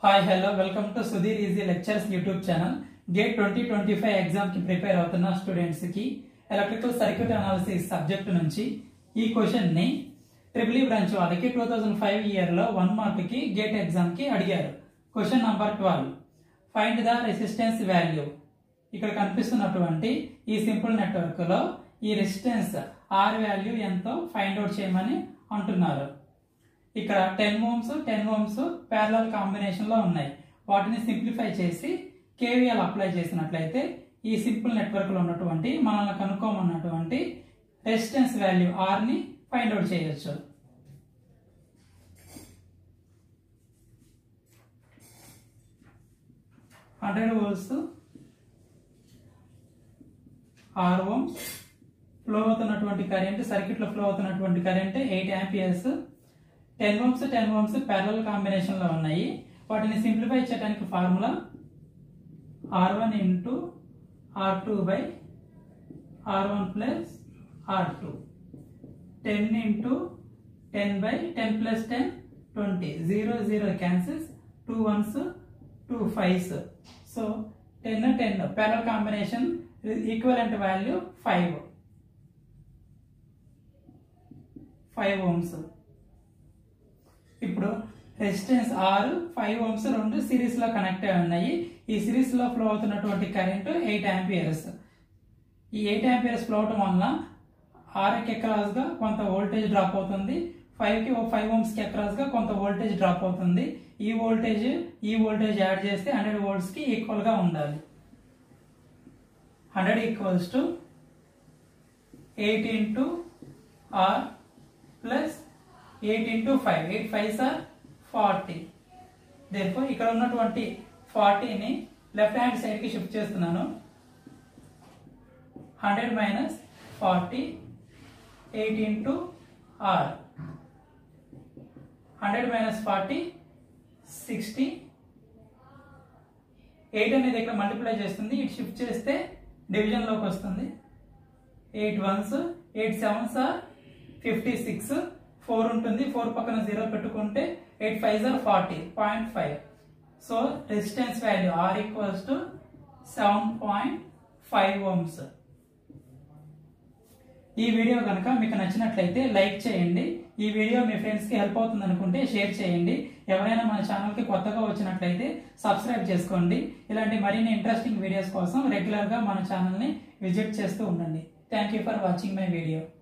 hi hello welcome to Sudheer easy lectures YouTube channel GATE twenty twenty five exam కి prepare అవుతున్న students కి electrical circuit analysis subject నుంచి ఈ question ని triple E branch వాళ్ళకి two thousand five year లో one mark కి GATE exam కి అడిగారు question number twelve find the resistance value ఇక్కడ కనిపిస్తున్నటువంటి ఈ సింపుల్ నెట్వర్క్ లో ఈ రెసిస్టెన్స్ ఆర్ వాల్యూ ఎంతో ఫైండ్ అవుట్ చేయమని అంటున్నారు ఇక్కడ ten ohms ten Ohm's parallel combination లో ఉన్నాయి వాటిని సింప్లిఫై చేసి కేవీఎల్ అప్లై చేసినట్లయితే ఈ సింపుల్ నెట్వర్క్ లో ఉన్నటువంటి మనల్ని కనుక్కోమన్నటువంటి రెసిస్టెన్స్ వాల్యూ ఆర్ ని ఫైండ్ అవుట్ చేయొచ్చు hundred volts R ohms flow అవుతున్నటువంటి కరెంట్ సర్క్యూట్ లో ఫ్లో అవుతున్నటువంటి current eight amperes ten ohms ten ohms parallel combination లో ఉన్నాయి వాటిని సింప్లిఫై చేయడానికి formula R one into R two by R one plus R two ten into ten by ten plus ten twenty zero zero cancels two ones two fives so ten ten parallel combination equivalent value five five ohms ఇప్పుడు resistance R five ohms రెండు series లో connect అయి ఉన్నాయి ఈ series లో flow అవుతున్నటువంటి current eight amperes ఈ eight amperes flow అవటం వలన ఆర్ కి అక్రాస్ గా కొంత వోల్టేజ్ డ్రాప్ అవుతుంది ఫైవ్ కి ఫైవ్ ఓమ్స్ కి అక్రాస్ గా కొంత వోల్టేజ్ డ్రాప్ అవుతుంది ఈ వోల్టేజ్ ఈ వోల్టేజ్ యాడ్ చేస్తే హండ్రెడ్ వోల్ట్స్ కి ఈక్వల్ గా ఉండాలి hundred equals to eight into R plus eight into five eight five సార్ ఫార్టీ దేర్ఫోర్ ఇక్కడ ఉన్నటువంటి ఫార్టీని లెఫ్ట్ హ్యాండ్ సైడ్కి షిఫ్ట్ చేస్తున్నాను hundred minus forty eight into R hundred minus forty sixty eight అనేది ఇక్కడ మల్టిప్లై చేస్తుంది ఇటు షిఫ్ట్ చేస్తే డివిజన్లోకి వస్తుంది eight ones eight sevens are fifty six four ఉంటుంది ఫోర్ పక్కన జీరో పెట్టుకుంటే ఎయిట్ ఫైవ్ జార్ forty point five so resistance value R equals to seven point five ohms ఈ వీడియో కనుక మీకు నచ్చినట్లయితే లైక్ చేయండి ఈ వీడియో మీ ఫ్రెండ్స్ కి హెల్ప్ అవుతుంది అనుకుంటే షేర్ చేయండి ఎవరైనా మన ఛానల్ కి కొత్తగా వచ్చినట్లయితే సబ్స్క్రైబ్ చేసుకోండి ఇలాంటి మరిన్ని ఇంట్రెస్టింగ్ వీడియోస్ కోసం రెగ్యులర్ గా మన ఛానల్ ని విజిట్ చేస్తూ ఉండండి thank you for watching my video